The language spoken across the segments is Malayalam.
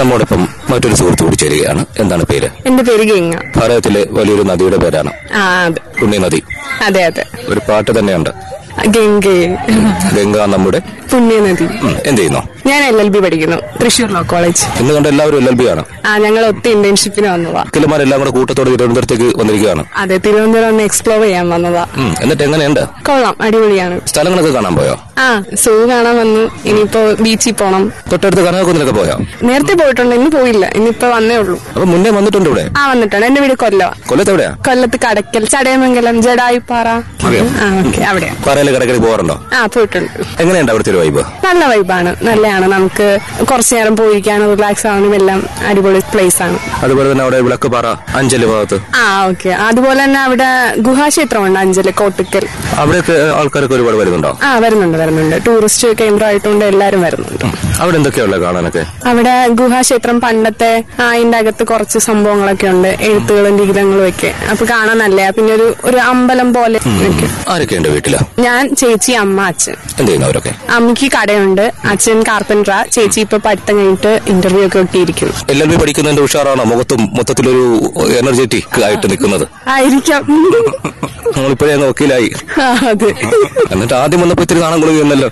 നമ്മോടൊപ്പം മറ്റൊരു സുഹൃത്ത് കൂടി ചേരുകയാണ് എന്താണ് പേര് എന്റെ പേര് ഗംഗ ഭാരതത്തിലെ വലിയൊരു നദിയുടെ പേരാണ് ആ അതെ പുണ്യ നദി അതെ അതെ ഒരു പാട്ട് തന്നെയുണ്ട് ഗംഗയെ ഗംഗ നമ്മുടെ പുണ്യനദി ഉം, എന്ത് ചെയ്യുന്നു ഞാൻ എൽ എൽ ബി പഠിക്കുന്നു തൃശൂർ ലോ കോളേജ് ഇന്ന് കണ്ട എല്ലാവരും എൽ എൽ ബി ആണ് ആ ഞങ്ങൾ ഒത്ത ഇന്റേൺഷിപ്പിന് വന്നതാ കിലമാരെല്ലാം കൂടെ കൂട്ടത്തോടെ തിരുവനന്തപുരത്തേക്ക് വന്നിരിക്കുകയാണ് അതെ തിരുവനന്തപുരം ഒന്ന് എക്സ്പ്ലോർ ചെയ്യാൻ വന്നതാ ഉം, എന്നിട്ട് എങ്ങനെയുണ്ട് കൊള്ളാം അടിപൊളിയാണ് സ്ഥലങ്ങളൊക്കെ കാണാൻ പോയോ ആ സൂ കാണാൻ വന്നു ഇനിയിപ്പോ ബീച്ചിൽ പോണം തൊട്ടടുത്ത് കനകക്കുന്നിലൊക്കെ പോയോ നേരത്തെ പോയിട്ടുണ്ട് ഇന്ന് പോയില്ല ഇന്നിപ്പോ വന്നേ ഉള്ളൂ അപ്പൊ മുന്നേ വന്നിട്ടുണ്ട് ഇവിടെ ആ വന്നിട്ടുണ്ട് എന്റെ വീട് കൊല്ലം കൊല്ലത്ത് എവിടെയാ കൊല്ലത്ത് കടക്കൽ ചടയമംഗലം ജഡായുപ്പാറ അറിയോ? ആ ഓക്കെ അവിടെയാ പാറയിലെ കടക്കടി പോകാറുണ്ടോ ആ പോയിട്ടുണ്ട് എങ്ങനെയുണ്ട് അവിടുത്തെ ഒരു വൈബ് നല്ല വൈബാണ് നല്ലതാണ് നമുക്ക് കുറച്ചു നേരം പോയിരിക്കാനും റിലാക്സ് ആവാനും എല്ലാം അടിപൊളി പ്ലേസ് ആണ് അതുപോലെ തന്നെ അവിടെ വിളക്ക് പാറ അഞ്ചല് ഭാഗത്ത് ആ ഓക്കെ അതുപോലെ തന്നെ അവിടെ ഗുഹാക്ഷേത്രമുണ്ട് അഞ്ചല് കോട്ടിക്കൽ അവിടെയൊക്കെ ആൾക്കാരൊക്കെ ഒരുപാട് വരുന്നുണ്ടോ ആ വരുന്നുണ്ട് വരുന്നുണ്ട് ടൂറിസ്റ്റ് കേന്ദ്രമായിട്ടുണ്ട് എല്ലാരും വരുന്നുണ്ട് അവിടെ എന്തൊക്കെയുള്ള കാണാനൊക്കെ അവിടെ ഗുഹാക്ഷേത്രം പണ്ടത്തെ ആ, അതിന്റെ അകത്ത് കുറച്ച് സംഭവങ്ങളൊക്കെ ഉണ്ട് എഴുത്തുകളും ലിഖിതങ്ങളും ഒക്കെ അപ്പൊ കാണാൻ നല്ലയാ പിന്നെ ഒരു ഒരു അമ്പലം പോലെ ഒക്കെ ആരൊക്കെയുണ്ട് വീട്ടില് ഞാൻ ചേച്ചി അമ്മ അച്ഛൻ എന്ത് ചെയ്യുന്നു അവരൊക്കെ അമ്മയ്ക്ക് കടയുണ്ട് അച്ഛൻ കാർപ്പൻട്ര ചേച്ചി ഇപ്പൊ പഠിത്തം കഴിഞ്ഞിട്ട് ഇന്റർവ്യൂ ഒക്കെ ഒട്ടിയിരിക്കുന്നു എൽ എൽ ബി പഠിക്കുന്നതിന്റെ ഉഷാറാണോ മുഖത്തും മൊത്തത്തിലൊരു എനർജറ്റിക് ആയിട്ട് നിൽക്കുന്നത് ആയിരിക്കാം നമ്മളിപ്പോഴേ അങ്ങ് വക്കീലായി ആ, അതെ എന്നിട്ട് ആദ്യം വന്നപ്പോ ഇത്തിരി നാണം കൊള്ളുകയെന്നല്ലോ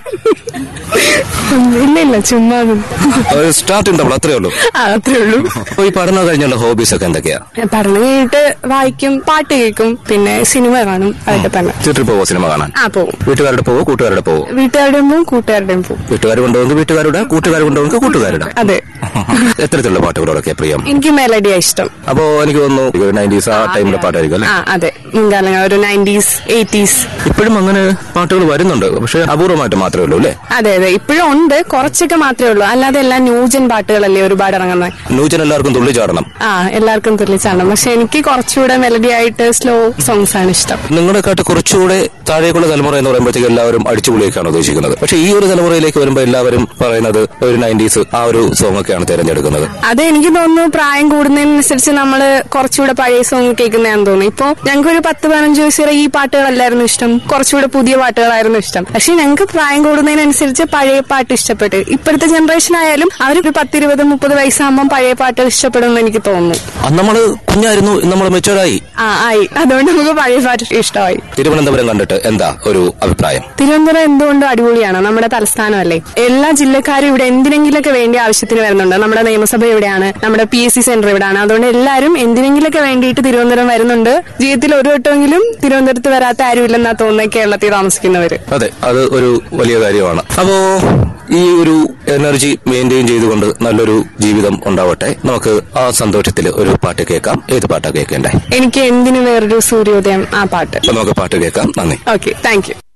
ഇല്ല ഇല്ല ചുമ്മാ സ്റ്റാർട്ട് ഉണ്ടാവും അത്രേ ഉള്ളൂ ആ, അത്രേ ഉള്ളൂ അപ്പൊ ഈ പഠനം കഴിഞ്ഞുള്ള ഹോബീസ് ഒക്കെ എന്തൊക്കെയാ പഠനം കഴിഞ്ഞിട്ട് വായിക്കും പാട്ട് കേൾക്കും പിന്നെ സിനിമ കാണും അതൊക്കെ തന്നെ തിയേറ്ററിൽ പോവോ സിനിമ കാണാൻ ആ പോവും വീട്ടുകാരുടെ പോവോ കൂട്ടുകാരുടെ പോവോ വീട്ടുകാരുടെയും പോവും കൂട്ടുകാരുടെയും പോവും വീട്ടുകാർ കൊണ്ടുപോകുന്നത് വീട്ടുകാരുടെ കൂട്ടുകാർ കൊണ്ടുപോകുന്നത് കൂട്ടുകാരുടെ അതെ എത്തരത്തിലുള്ള പാട്ടുകളോടൊക്കെ പ്രിയം എനിക്ക് മെലഡിയാ ഇഷ്ടം അപ്പോ എനിക്ക് തോന്നുന്നു നയൻറ്റീസ് ആ ടൈമിലെ പാട്ടായിരിക്കും അല്ലെ ആ അതെ മുൻകാലങ്ങൾ ഒരു നയൻറ്റീസ് എയ്റ്റീസ് ഇപ്പോഴും അങ്ങനെ പാട്ടുകൾ വരുന്നുണ്ട് പക്ഷെ അപൂർവമായിട്ട് മാത്രമേ ഉള്ളൂ അല്ലേ അതെ അതെ ഇപ്പോഴും ഉണ്ട് കുറച്ചൊക്കെ മാത്രമേ ഉള്ളൂ അല്ലാതെ എല്ലാം ന്യൂജൻ പാട്ടുകളല്ലേ ഒരുപാട് ഇറങ്ങുന്നത് നൂജൻ എല്ലാവർക്കും തുള്ളി ചാടണം ആ എല്ലാവർക്കും തുള്ളിച്ചാണ് പക്ഷെ എനിക്ക് കുറച്ചുകൂടെ മെലഡി ആയിട്ട് സ്ലോ സോങ്സ് ആണ് ഇഷ്ടം നിങ്ങളെക്കാട്ട് കുറച്ചുകൂടെ താഴേക്കുള്ള തലമുറ എന്ന് പറയുമ്പോഴത്തേക്ക് എല്ലാവരും അടിച്ചുപൊളിയൊക്കെയാണ് ഉദ്ദേശിക്കുന്നത് പക്ഷെ ഈ ഒരു തലമുറയിലേക്ക് വരുമ്പോൾ എല്ലാവരും പറയുന്നത് ഒരു നയൻറ്റീസ് ആ ഒരു സോങ് ഒക്കെയാണ് തിരഞ്ഞെടുക്കുന്നത് അത് എനിക്ക് തോന്നുന്നു പ്രായം കൂടുന്നതിനനുസരിച്ച് നമ്മൾ കുറച്ചുകൂടെ പഴയ സോങ് കേൾക്കുന്നതാണെന്ന് തോന്നുന്നു ഇപ്പൊ ഞങ്ങൾക്ക് ഒരു പത്ത് പതിനഞ്ച് വയസ്സ് വരെ ഈ പാട്ടുകളല്ലായിരുന്നു ഇഷ്ടം കുറച്ചുകൂടെ പുതിയ പാട്ടുകളായിരുന്നു ഇഷ്ടം പക്ഷെ ഞങ്ങൾക്ക് പ്രായം കൂടുന്നതിനനുസരിച്ച് പഴയ പാട്ട് ഇഷ്ടപ്പെട്ട് ഇപ്പോഴത്തെ ജനറേഷൻ ആയാലും അവർ ഒരു പത്തിരുപത് മുപ്പത് വയസ്സാകുമ്പോൾ പഴയ പാട്ടുകൾ ഇഷ്ടപ്പെടുമെന്ന് എനിക്ക് തോന്നുന്നു അന്ന് നമ്മള് കുഞ്ഞായിരുന്നു നമ്മൾ മെച്ചോർഡായി ആ ആയി അതുകൊണ്ട് നമുക്ക് പഴയ പാട്ട് ഇഷ്ടമായി തിരുവനന്തപുരം കണ്ടിട്ട് എന്താ ഒരു അഭിപ്രായം തിരുവനന്തപുരം എന്തുകൊണ്ടും അടിപൊളിയാണ് നമ്മുടെ തലസ്ഥാനമല്ലേ എല്ലാ ജില്ലക്കാരും ഇവിടെ എന്തിനെങ്കിലൊക്കെ വേണ്ടി ആവശ്യത്തിന് വരുന്നുണ്ട് നമ്മുടെ നിയമസഭ ഇവിടെയാണ് നമ്മുടെ പി എസ് സി സെന്റർ ഇവിടെയാണ് അതുകൊണ്ട് എല്ലാവരും എന്തിനെങ്കിലൊക്കെ വേണ്ടിയിട്ട് തിരുവനന്തപുരം വരുന്നുണ്ട് ജീവിതത്തിൽ ഒരു വട്ടമെങ്കിലും തിരുവനന്തപുരത്ത് വരാത്ത ആരുമില്ലെന്നാ തോന്നുന്നത് കേരളത്തിൽ താമസിക്കുന്നവര് അതെ അത് ഒരു വലിയ കാര്യമാണ് അപ്പോ ഈ ഒരു എനർജി മെയിൻറ്റെയിൻ ചെയ്തുകൊണ്ട് നല്ലൊരു ജീവിതം ഉണ്ടാവട്ടെ നമുക്ക് ആ സന്തോഷത്തിൽ ഒരു പാട്ട് കേൾക്കാം ഏത് പാട്ടാ കേൾക്കേണ്ടേ എനിക്ക് എന്തിനു വേറൊരു സൂര്യോദയം ആ പാട്ട് അപ്പൊ നമുക്ക് പാട്ട് കേൾക്കാം നന്ദി ഓക്കെ താങ്ക് യു